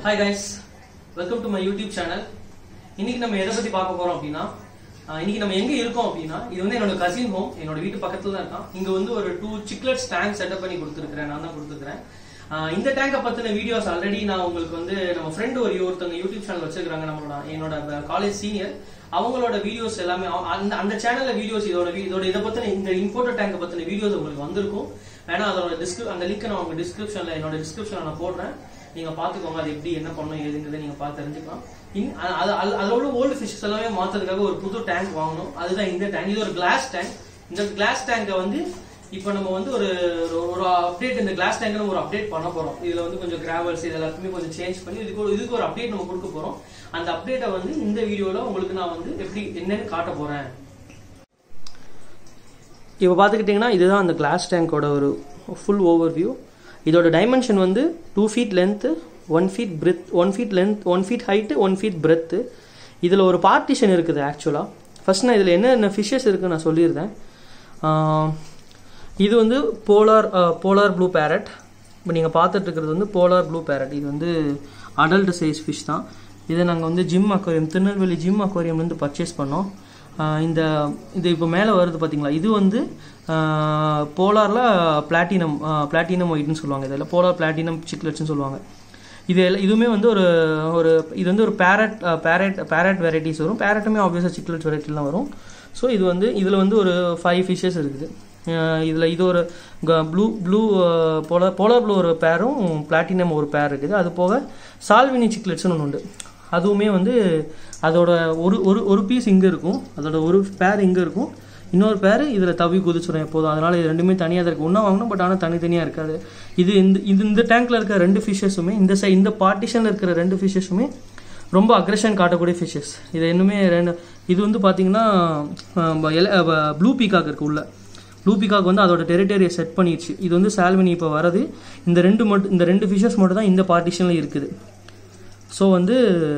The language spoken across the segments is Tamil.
Hi guys welcome to my YouTube channel இன்னைக்கு நம்ம எதை பத்தி பார்க்க போறோம் அப்படின்னா ஆஹ் இன்னைக்கு நம்ம எங்க இருக்கோம் அப்படின்னா இது வந்து என்னோட கசின் ஹோம் என்னோட வீட்டு பக்கத்துல தான் இருக்கான் இங்க வந்து ஒரு டூ சிக்லெட்ஸ் டேங்க் செட்டப் பண்ணி கொடுத்துருக்கேன் நான் தான் கொடுத்துருக்கேன் ஆஹ் இந்த டேங்கை பத்தின வீடியோஸ் ஆல்ரெடி நான் உங்களுக்கு வந்து நம்ம ஃப்ரெண்ட் ஒரு ஒருத்தவங்க யூடியூப் சேனல் வச்சிருக்காங்க நம்மளோட என்னோட காலேஜ் சீனியர் அவங்களோட வீடியோஸ் எல்லாமே அவ- அந்த அந்த சேனல்ல வீடியோஸ் இதோட வி- இதோட இதை பத்தின இந்த இம்போர்ட்டட் டேங்கை பத்தின வீடியோஸ் உங்களுக்கு வந்திருக்கும் வேணா அதோட டிஸ்கிரி அந்த லிங்க் நான் உங்க டிஸ்கிரிப்ஷன்ல என்னோட டிஸ்கிரிப்ஷன்ல நான் போடுறேன் நீங்க பாத்துக்கோங்க அது எப்படி என்ன பண்ணும் ஏதுங்கிறத நீங்க பார்த்து தெரிஞ்சுக்கலாம் இன்- அ- அது- அது- அதுல உள்ள ஓல்டு ஃபிஷஸ் எல்லாமே மாத்துறதுக்காக ஒரு புது டேங்க் வாங்கணும் அதுதான் இந்த டேங்க் இது ஒரு கிளாஸ் டேங்க் இந்த கிளாஸ் டேங்கை வந்து இப்போ நம்ம வந்து ஒரு ஒரு- ஒரு அப்டேட் இந்த கிளாஸ் டேங்க்ல ஒரு அப்டேட் பண்ண போறோம் இதுல வந்து கொஞ்சம் கிராவல்ஸ் இது எல்லாத்தையுமே கொஞ்சம் சேஞ்ச் பண்ணி இதுக்கு ஒரு இதுக்கு ஒரு அப்டேட் நம்ம கொடுக்க போறோம் அந்த அப்டேட்டை வந்து இந்த வீடியோல உங்களுக்கு நான் வந்து எப்படி என்னன்னு காட்ட போறேன் இப்போ பார்த்துக்கிட்டிங்கன்னா இதுதான் அந்த கிளாஸ் டேங்கோட ஒரு ஃபுல் ஓவர் வியூ இதோட டைமென்ஷன் வந்து two feet length one feet breadth one feet length one feet height one feet breadth இதில் ஒரு பார்ட்டிஷன் இருக்குது ஆக்சுவலாக ஃபர்ஸ்ட் நான் இதில் என்னென்ன ஃபிஷ்ஷஸ் இருக்குன்னு நான் சொல்லியிருந்தேன் ஆஹ் இது வந்து போலார் போலார் ப்ளூ பேரட் இப்போ நீங்கள் பார்த்துட்டு இருக்கிறது வந்து போலார் ப்ளூ பேரட் இது வந்து அடல்ட் சைஸ் ஃபிஷ் தான் இதை நாங்கள் வந்து ஜிம் அக்வாரியம் திருநெல்வேலி ஜிம் அக்வாரியம்லேருந்து பர்ச்சேஸ் பண்ணோம் ஆஹ் இந்த இது இப்போ மேலே வருது பார்த்தீங்களா இது வந்து போலாரில் பிளாட்டினம் பிளாட்டினம் ஒயிட்னு சொல்லுவாங்க இதில் போலார் பிளாட்டினம் சிக்லெட்ஸ்னு சொல்லுவாங்க இது எல்லாம் இதுவுமே வந்து ஒரு ஒரு இது வந்து ஒரு பேரட் பேரட் பேரட் வெரைட்டிஸ் வரும் பேரட்டுமே ஆப்வியஸாக சிக்லெட்ஸ் வெரைட்டிலாம் வரும் ஸோ இது வந்து இதில் வந்து ஒரு ஃபைவ் ஃபிஷ்ஷஸ் இருக்குது இதில் இது ஒரு blue blue polar polar blue ஒரு பேரும் பிளாட்டினம் ஒரு பேர் இருக்குது அது போக சால்வினி சிக்லெட்ஸ்னு ஒன்று உண்டு அதுவுமே வந்து அதோட ஒரு ஒரு ஒரு பீஸ் இங்கே இருக்கும் அதோட ஒரு பேர் இங்கே இருக்கும் இன்னொரு பேர் இதில் தவி குதிச்சிடும் எப்போதும் அதனால் இது ரெண்டுமே தனியாக தான் இருக்குது ஒன்றா வாங்கணும் பட் ஆனால் தனித்தனியாக இருக்காது இது இந்த இது இந்த டேங்க்கில் இருக்க ரெண்டு ஃபிஷ்ஷஸுமே இந்த சை இந்த பார்ட்டிஷனில் இருக்கிற ரெண்டு ஃபிஷ்ஷஸுமே ரொம்ப அக்ரெஷன் காட்டக்கூடிய ஃபிஷ்ஷஸ் இது இன்னுமே ரெண்டு இது வந்து பார்த்தீங்கன்னா ப்ளூ பீகாக் இருக்கு உள்ள ப்ளூ பீகாக் வந்து அதோட டெரிட்டரியை செட் பண்ணிடுச்சு இது வந்து சால்வினி இப்போ வரது இந்த ரெண்டு மட்டும் இந்த ரெண்டு ஃபிஷ்ஷஸ் மட்டும் தான் இந்த பார்ட்டிஷனில் இருக்குது ஸோ வந்து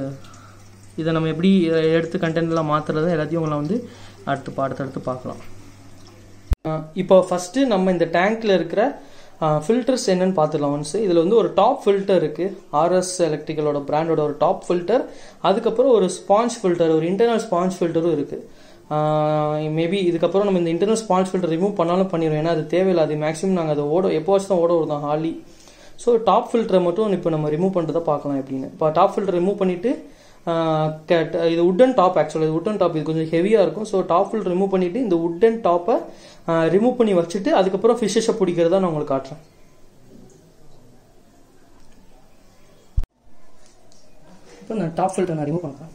இதை நம்ம எப்படி எடுத்து கண்டென்ட்லாம் மாற்றுறது எல்லாத்தையும் உங்களை வந்து அடுத்து பாடத்தை அடுத்து பார்க்கலாம் அஹ் இப்போ ஃபஸ்ட்டு நம்ம இந்த டேங்க்கில் இருக்கிற ஃபில்டர்ஸ் என்னன்னு பார்த்துடலாம் ஒன்ஸ் இதில் வந்து ஒரு டாப் ஃபில்டர் இருக்குது ஆர்எஸ் எலக்ட்ரிக்கலோட பிராண்டோட ஒரு டாப் ஃபில்டர் அதுக்கப்புறம் ஒரு ஸ்பாஞ்ச் ஃபில்டர் ஒரு இன்டர்னல் ஸ்பாஞ்ச் ஃபில்டரும் இருக்குது மேபி இதுக்கப்புறம் நம்ம இந்த இன்டர்னல் ஸ்பாஞ்ச் ஃபில்டர் ரிமூவ் பண்ணாலும் பண்ணிடுவோம் ஏன்னா அது தேவையில்லை அது மேக்ஸிமம் நாங்கள் அதை ஓட எப்போ வச்சு தான் ஓட விடுதோம் ஹாலி ஸோ டாப் ஃபில்டரை மட்டும் இப்போ நம்ம ரிமூவ் பண்ணுறதை பார்க்கலாம் எப்படின்னு இப்போ டாப் ஃபில்டர் ரிமூவ் பண்ணிவிட்டு இது உட்டன் டாப் ஆக்சுவலாக இது உட்டன் டாப் இது கொஞ்சம் ஹெவியாக இருக்கும் ஸோ டாப் ஃபில்டர் ரிமூவ் பண்ணிவிட்டு இந்த உட்டன் டாப்பை ரிமூவ் பண்ணி வச்சுட்டு அதுக்கப்புறம் ஃபிஷ்ஷை பிடிக்கிறதா நான் உங்களுக்கு காட்டுறேன் இப்போ நான் டாப் ஃபில்டர் நான் ரிமூவ் பண்ணுறேன்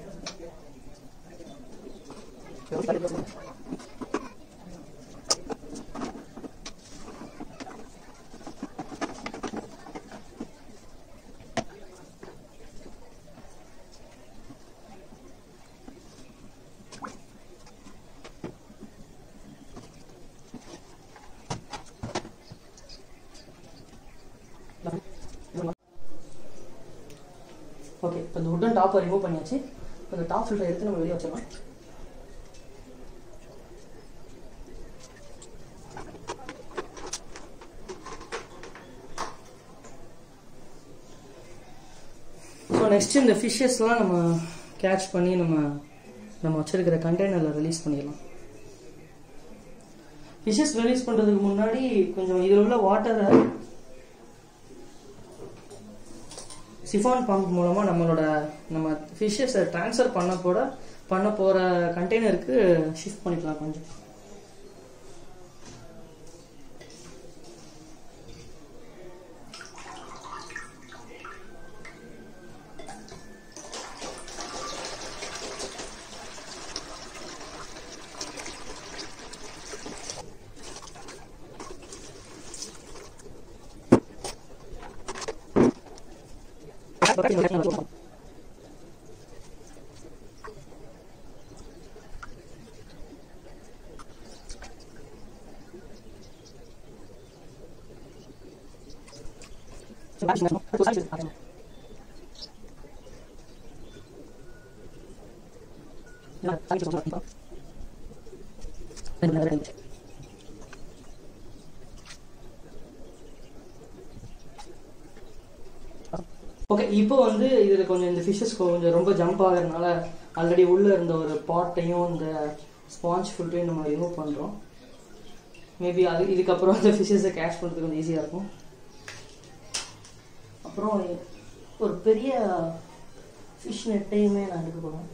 ஓகே இப்போ இந்த உட்டன் டாப்பை ரிமூவ் பண்ணியாச்சு இப்போ இந்த டாப் ஃபில்டர் எடுத்து நம்ம வெளியே வச்சிடலாம் ஸோ நெக்ஸ்ட் இந்த ஃபிஷ்ஷஸ்லாம் நம்ம கேட்ச் பண்ணி நம்ம நம்ம வச்சிருக்கிற கண்டெய்னரில் ரிலீஸ் பண்ணிடலாம் ஃபிஷ்ஷஸ் ரிலீஸ் பண்ணுறதுக்கு முன்னாடி கொஞ்சம் இதில் உள்ள வாட்டரை சிஃபான் பம்ப் மூலமாக நம்மளோட நம்ம ஃபிஷ்ஷஸை ட்ரான்ஸ்ஃபர் பண்ண போட பண்ண போகிற கண்டெய்னருக்கு ஷிஃப்ட் பண்ணிக்கலாம் கொஞ்சம் ஓகே இப்போ வந்து இதில் கொஞ்சம் இந்த ஃபிஷ்ஷஸ் கொஞ்சம் ரொம்ப ஜம்ப் ஆகிறதுனால ஆல்ரெடி உள்ளே இருந்த ஒரு பாட்டையும் இந்த ஸ்பாஞ்ச் ஃபுல்ட்டையும் நம்ம ரிமூவ் பண்ணுறோம் மேபி அது இதுக்கப்புறம் அந்த ஃபிஷ்ஷஸை கேஷ் பண்ணுறதுக்கு கொஞ்சம் ஈஸியாக இருக்கும் அப்புறம் ஒரு பெரிய ஃபிஷ் நெட்டையுமே நான் எடுக்க போகிறேன்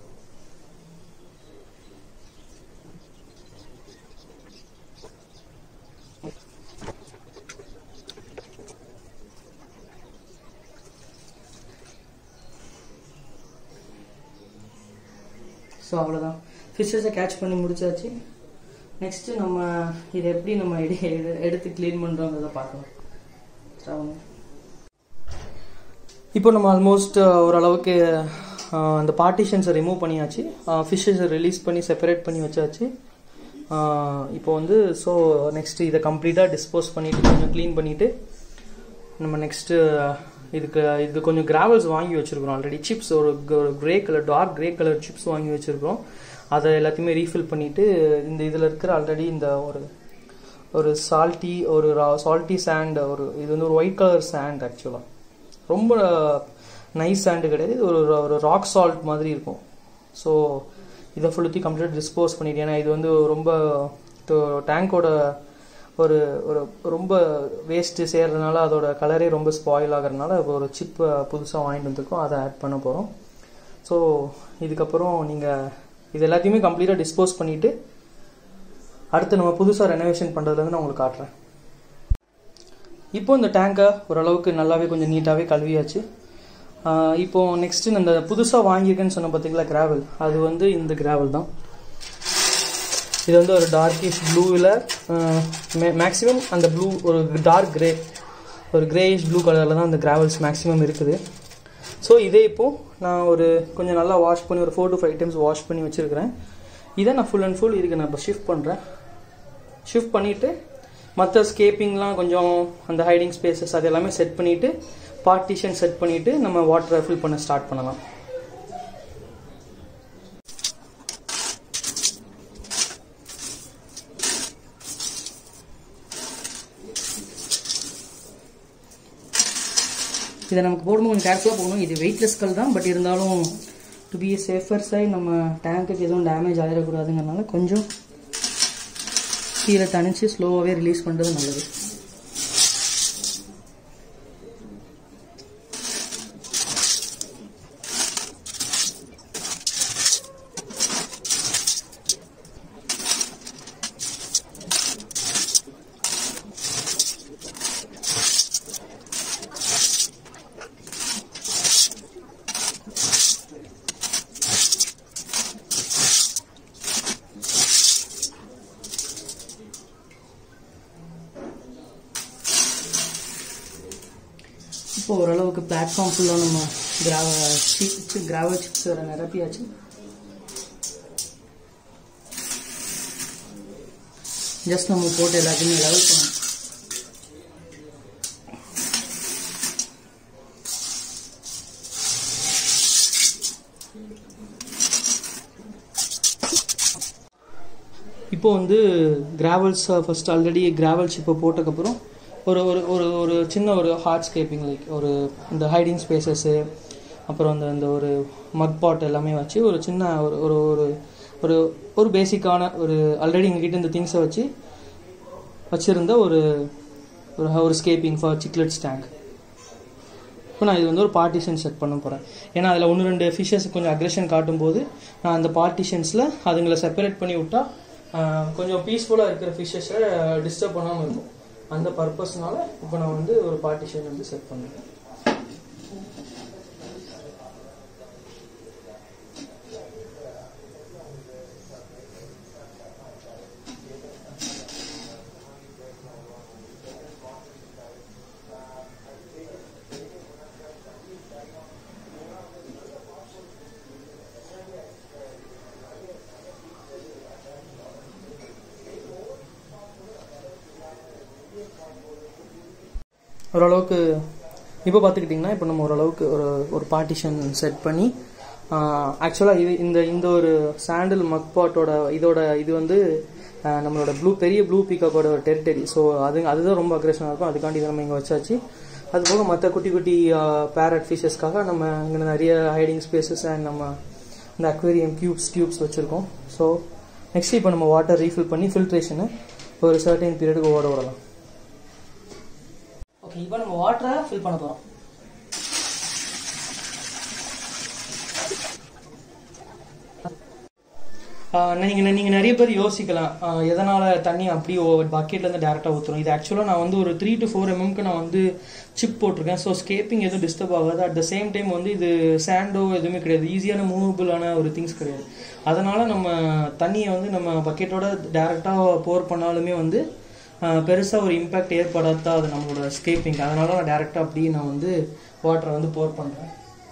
ஸோ அவ்வளோதான் ஃபிஷ்ஷஸை கேட்ச் பண்ணி முடிச்சாச்சு நெக்ஸ்ட்டு நம்ம இதை எப்படி நம்ம எடு எடு- எடுத்து க்ளீன் பண்ணுறோங்கிறத பார்க்கலாம் ஸ்ரவணி. இப்போ நம்ம ஆல்மோஸ்ட் ஓரளவுக்கு அஹ், அந்த பார்ட்டிஷன்ஸை ரிமூவ் பண்ணியாச்சு ஃபிஷ்ஷஸை ரிலீஸ் பண்ணி செப்பரேட் பண்ணி வச்சாச்சு அஹ், இப்போ வந்து ஸோ நெக்ஸ்ட் இதை கம்ப்ளீட்டாக டிஸ்போஸ் பண்ணிட்டு கொஞ்சம் க்ளீன் பண்ணிட்டு நம்ம நெக்ஸ்ட்டு இதுக்கு இதுக்கு கொஞ்சம் கிராவல்ஸ் வாங்கி வச்சிருக்கிறோம் ஆல்ரெடி சிப்ஸ் ஒரு grey colour dark grey colour chips வாங்கி வச்சிருக்கிறோம் அதை எல்லாத்தையுமே ரீஃபில் பண்ணிட்டு இந்த இதில் இருக்கிற ஆல்ரெடி இந்த ஒரு ஒரு சால்ட்டி ஒரு சால்ட்டி சாண்ட் ஒரு இது வந்து ஒரு ஒயிட் கலர் சாண்ட் ஆக்சுவலாக ரொம்ப நைஸ் சாண்டு கிடையாது இது ஒரு ஒரு ராக் சால்ட் மாதிரி இருக்கும் ஸோ இதை ஃபுல்லுத்தையும் கம்ப்ளீட்டாக டிஸ்போஸ் பண்ணிட்டு ஏன்னா இது வந்து ரொம்ப டேங்கோட ஒரு ஒரு ரொம்ப வேஸ்ட்டு சேர்றதுனால அதோட கலரே ரொம்ப ஸ்பாயில் ஆகிறதுனால ஒரு சிப்பை புதுசாக வாங்கிட்டு வந்திருக்கோம் அதை ஆட் பண்ண போகிறோம் ஸோ இதுக்கப்புறம் நீங்கள் இது எல்லாத்தையுமே கம்ப்ளீட்டாக டிஸ்போஸ் பண்ணிவிட்டு அடுத்து நம்ம புதுசாக ரெனோவேஷன் பண்ணுறதுலேருந்து நான் உங்களுக்கு காட்டுறேன் இப்போ இந்த டேங்கை ஓரளவுக்கு நல்லாவே கொஞ்சம் நீட்டாகவே கழுவியாச்சு ஆஹ் இப்போ நெக்ஸ்ட் இந்த புதுசாக வாங்கியிருக்கேன்னு சொன்ன பார்த்தீங்களா கிராவல் அது வந்து இந்த கிராவல் தான் இது வந்து ஒரு டார்க்கிஷ் ப்ளூவில் மேக்ஸிமம் அந்த ப்ளூ ஒரு டார்க் கிரே ஒரு கிரேயிஷ் ப்ளூ கலரில் தான் அந்த கிராவல்ஸ் மேக்ஸிமம் இருக்குது ஸோ இதே இப்போது நான் ஒரு கொஞ்சம் நல்லா வாஷ் பண்ணி ஒரு four to five times wash பண்ணி வச்சுருக்கிறேன் இதை நான் ஃபுல் அண்ட் ஃபுல் இதுக்கு நான் இப்போ ஷிஃப்ட் பண்ணுறேன் ஷிஃப்ட் பண்ணிவிட்டு மற்ற ஸ்கேப்பிங்லாம் கொஞ்சம் அந்த ஹைடிங் ஸ்பேசஸ் அது எல்லாமே செட் பண்ணிவிட்டு பார்ட்டிஷன் செட் பண்ணிவிட்டு நம்ம வாட்டரை ஃபில் பண்ண ஸ்டார்ட் பண்ணலாம் இதை நமக்கு போடும்போது கொஞ்சம் கேர்ஃபுல்லாக போகணும் இது வெயிட்லெஸ் கல் தான் பட் இருந்தாலும் டு பி சேஃபர் சைட் நம்ம டேங்க்குக்கு எதுவும் டேமேஜ் ஆகிடக்கூடாதுங்கிறனால கொஞ்சம் கீழே தணிச்சு ஸ்லோவாகவே ரிலீஸ் பண்ணுறது நல்லது இப்போ ஓரளவுக்கு பிளாட்ஃபார்ம் ஃபுல்லாக நம்ம கிராவ சிப்ஸ் கிராவல் சிப்ஸ் வர நிரப்பியாச்சு ஜஸ்ட் நம்ம போட்டு எல்லாத்தையுமே லெவல் பண்ணணும் இப்போ வந்து கிராவல்ஸ் ஃபர்ஸ்ட் ஆல்ரெடி கிராவல் ஷிப்பை போட்டதுக்கப்புறம் ஒரு ஒரு ஒரு ஒரு சின்ன ஒரு ஹார்ட் ஸ்கேப்பிங் லைக் ஒரு இந்த ஹைடிங் ஸ்பேசஸ்ஸு அப்புறம் அந்த அந்த ஒரு மக் பாட் எல்லாமே வச்சு ஒரு சின்ன ஒரு ஒரு ஒரு ஒரு ஒரு பேசிக்கான ஒரு ஆல்ரெடி எங்ககிட்ட இந்த திங்ஸை வச்சு வச்சுருந்த ஒரு ஒரு ஒரு ஸ்கேப்பிங் ஃபார் சிக்லெட் ஸ்டாங்க் இப்போ நான் இது வந்து ஒரு பார்ட்டிஷன் செட் பண்ண போகிறேன் ஏன்னா அதில் ஒன்று ரெண்டு ஃபிஷ்ஷஸ் கொஞ்சம் அக்ரெஷன் காட்டும்போது நான் அந்த பார்ட்டிஷன்ஸில் அதுங்களை செப்பரேட் பண்ணி விட்டா ஆஹ், கொஞ்சம் பீஸ்ஃபுல்லாக இருக்கிற ஃபிஷ்ஷஸை டிஸ்டர்ப் பண்ணாமல் இருக்கும் அந்த பர்பஸ்னால இப்போ நான் வந்து ஒரு பார்ட்டிஷன் வந்து செட் பண்ணுறேன் ஓரளவுக்கு இப்போ பார்த்துக்கிட்டிங்கன்னா இப்போ நம்ம ஓரளவுக்கு ஒரு ஒரு பார்ட்டிஷன் செட் பண்ணி ஆக்சுவலாக இது இந்த இந்த ஒரு சாண்டில் மக்பாட்டோட இதோட இது வந்து ஆஹ், நம்மளோட ப்ளூ பெரிய ப்ளூ பீக்காக்கோட ஒரு டெரிட்டரி ஸோ அது அதுதான் ரொம்ப அக்ரெஷனாக இருக்கும் அதுக்காண்டி இதை நம்ம இங்கே வச்சாச்சு அது போக மற்ற குட்டி குட்டி பேரட் ஃபிஷஸ்க்காக நம்ம இங்கே நிறைய ஹைடிங் ஸ்பேசஸ் அண்ட் நம்ம இந்த அக்வேரியம் கியூப்ஸ் டியூப்ஸ் வச்சுருக்கோம் ஸோ நெக்ஸ்ட் இப்போ நம்ம வாட்டர் ரீஃபில் பண்ணி ஃபில்ட்ரேஷனை ஒரு சர்டைன் பீரியடுக்கு ஓட விடலாம் ஓகே இப்போ நம்ம வாட்டரை ஃபில் பண்ண போகிறோம் நீங்கள் நீங்கள் நிறைய பேர் யோசிக்கலாம் ஆஹ் எதனால் தண்ணி அப்படியே பக்கெட்லேருந்து டேரெக்டாக ஊற்றுறோம் இது ஆக்சுவலாக நான் வந்து ஒரு த்ரீ டு ஃபோர் எம்எம்க்கு நான் வந்து சிப் போட்டிருக்கேன் ஸோ ஸ்கேப்பிங் எதுவும் டிஸ்டர்ப் ஆகாது அட் த சேம் டைம் வந்து இது சாண்டோ எதுவுமே கிடையாது ஈஸியான மூவபிளான ஒரு திங்ஸ் கிடையாது அதனால் நம்ம தண்ணியை வந்து நம்ம பக்கெட்டோட டேரெக்டாக போர் பண்ணாலுமே வந்து பெருசாக ஒரு இம்பேக்ட் ஏற்படாதா அது நம்மளோட ஸ்கேப்பிங் அதனால நான் டேரெக்டாக அப்படியே நான் வந்து வாட்டரை வந்து போர் பண்ணுறேன்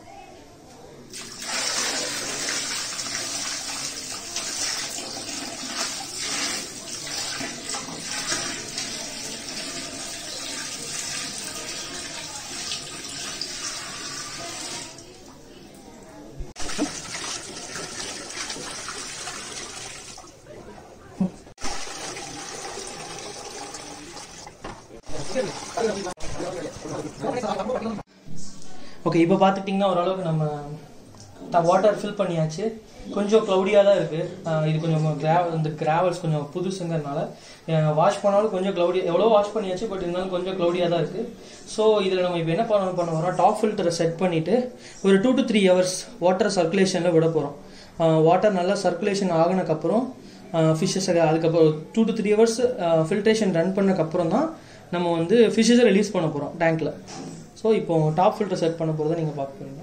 ஓகே இப்போ பார்த்துட்டிங்கன்னா ஓரளவுக்கு நம்ம வாட்டர் ஃபில் பண்ணியாச்சு கொஞ்சம் க்ளவுடியாக தான் இருக்குது இது கொஞ்சம் கிராவல் இந்த கிராவல்ஸ் கொஞ்சம் புதுசுங்கிறதுனால வாஷ் பண்ணாலும் கொஞ்சம் க்ளவுடி எவ்வளோ வாஷ் பண்ணியாச்சு பட் இருந்தாலும் கொஞ்சம் க்ளவுடியாக தான் இருக்குது ஸோ இதில் நம்ம இப்போ என்ன பண்ண பண்ண வரோம் டாப் ஃபில்டரை செட் பண்ணிவிட்டு ஒரு two to three hours water சர்க்குலேஷனில் விட போகிறோம் வாட்டர் நல்லா சர்க்குலேஷன் ஆகினக்கப்புறம் ஃபிஷ்ஷஸை அதுக்கப்புறம் two to three hours filtration run பண்ணக்கப்புறம் தான் நம்ம வந்து ஃபிஷ்ஷஸை ரிலீஸ் பண்ண போகிறோம் டேங்க்கில் ஸோ இப்போ டாப் ஃபில்டர் செட் பண்ண போகிறத நீங்கள் பார்க்க போறீங்க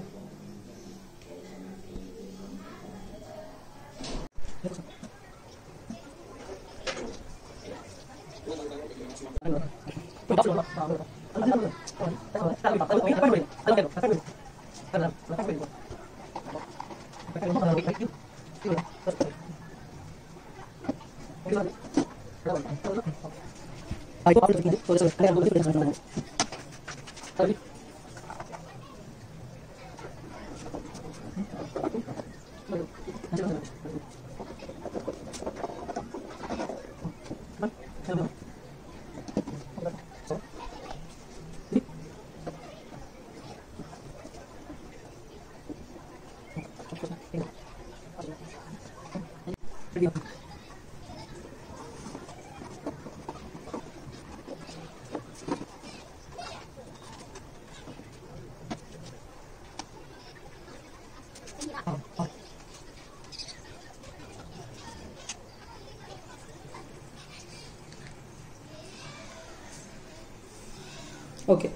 ஓகே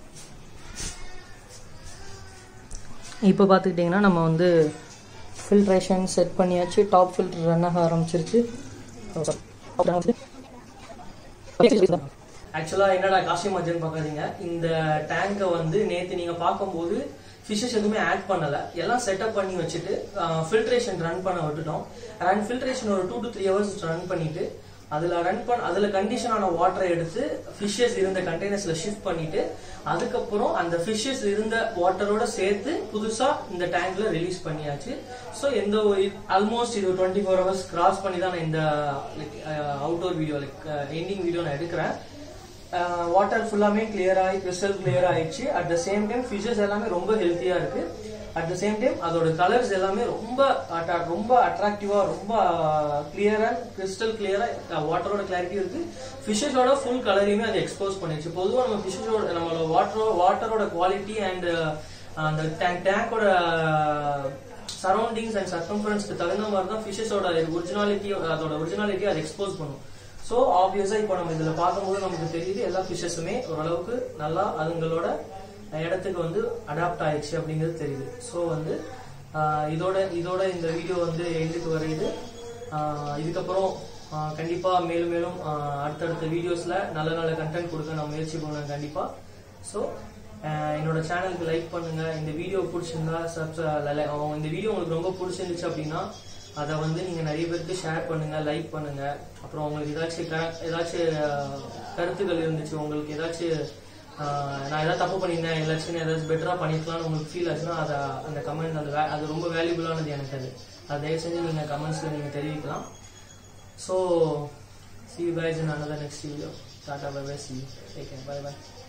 இப்போ பார்த்துக்கிட்டிங்கன்னா நம்ம வந்து ஃபில்ட்ரேஷன் செட் பண்ணியாச்சு டாப் ஃபில்டர் ரன் ஆக ஆரம்பிச்சிருச்சு ஆக்சுவலாக என்னடா காஸ்டியூம் மஜன் பார்க்காதீங்க இந்த டேங்கை வந்து நேற்று நீங்கள் பார்க்கும்போது ஃபிஷஸ் எதுவுமே ஆட் பண்ணல எல்லாம் செட்டப் பண்ணி வச்சுட்டு ஃபில்ட்ரேஷன் ரன் பண்ண விட்டுட்டோம் ரன் ஃபில்ட்ரேஷன் ஒரு two to three hours run பண்ணிட்டு அதுல ரன் பண்ண அதுல கண்டிஷன் ஆன வாட்டரை எடுத்து ஃபிஷ்ஷஸ் இருந்த கண்டெய்னர்ஸ்ல ஷிஃப்ட் பண்ணிட்டு அதுக்கப்புறம் அந்த ஃபிஷ்ஷஸ் இருந்த வாட்டரோட சேர்த்து புதுசா இந்த டேங்க்ல ரிலீஸ் பண்ணியாச்சு ஸோ எந்த ஆல்மோஸ்ட் இது டுவெண்ட்டி ஃபோர் ஹவர்ஸ் கிராஸ் பண்ணி தான் நான் இந்த like outdoor video like ending video நான் எடுக்கிறேன் வாட்டர் ஃபுல்லாமே கிளியர் ஆகி கிறிஸ்டல் கிளியர் ஆயிடுச்சு at the same time fishes எல்லாமே ரொம்ப ஹெல்த்தியா இருக்கு அட் த சேம் டைம் அதோட கலர்ஸ் எல்லாமே ரொம்ப attra- ரொம்ப அட்ராக்டிவா ரொம்ப கிளியரா கிறிஸ்டல் கிளியரா வாட்டரோட கிளாரிட்டி இருக்கு ஃபிஷஸோட ஃபுல் கலரையுமே அது எக்ஸ்போஸ் பண்ணிடுச்சு பொதுவாக நம்ம ஃபிஷஸோட நம்மளோட வாட்டரோ வாட்டரோட குவாலிட்டி அண்ட் அந்த டேங்க் டேங்கோட சரௌண்டிங்ஸ் அண்ட் சர்க்கம்ஃபரன்ஸ்க்கு தகுந்த மாதிரி தான் ஃபிஷஸோட ஒரிஜினாலிட்டி அதோட ஒரிஜினாலிட்டி அது எக்ஸ்போஸ் பண்ணும் ஸோ ஆப்வியஸா இப்போ நம்ம இதுல பார்க்கும்போது நமக்கு தெரியுது எல்லா ஃபிஷஸுமே ஓரளவுக்கு நல்லா அதுங்களோட இடத்துக்கு வந்து அடாப்ட் ஆயிடுச்சு அப்படிங்கிறது தெரியுது ஸோ வந்து ஆஹ் இதோட இதோட இந்த வீடியோ வந்து எண்டுக்கு வருது ஆஹ் இதுக்கப்புறம் ஆஹ் கண்டிப்பா மேலும் மேலும் ஆஹ் அடுத்தடுத்த வீடியோஸ்ல நல்ல நல்ல கண்டென்ட் கொடுக்க நான் முயற்சி பண்ணுவேன் கண்டிப்பா ஸோ என்னோட சேனலுக்கு லைக் பண்ணுங்க இந்த வீடியோ பிடிச்சிருந்தா சப்ஸ்கிரைப் இந்த வீடியோ உங்களுக்கு ரொம்ப பிடிச்சிருந்துச்சு அப்படின்னா அதை வந்து நீங்க நிறைய பேருக்கு ஷேர் பண்ணுங்க லைக் பண்ணுங்க அப்புறம் உங்களுக்கு ஏதாச்சும் க- ஏதாச்சும் ஆஹ், கருத்துக்கள் இருந்துச்சு உங்களுக்கு ஏதாச்சும் ஆஹ், நான் ஏதாவது தப்பு பண்ணியிருந்தேன் ஏதாச்சும் ஏதாச்சும் பெட்டரா பண்ணிருக்கலாம்னு உங்களுக்கு ஃபீல் ஆச்சுன்னா அதை அந்த கமெண்ட் அது வே- அது ரொம்ப வேல்யூபிளானது எனக்கு அது அதை தயவு செஞ்சு நீங்க கமெண்ட்ஸ்ல நீங்க தெரிவிக்கலாம் so see you guys in another next video tata bye bye see you take care bye bye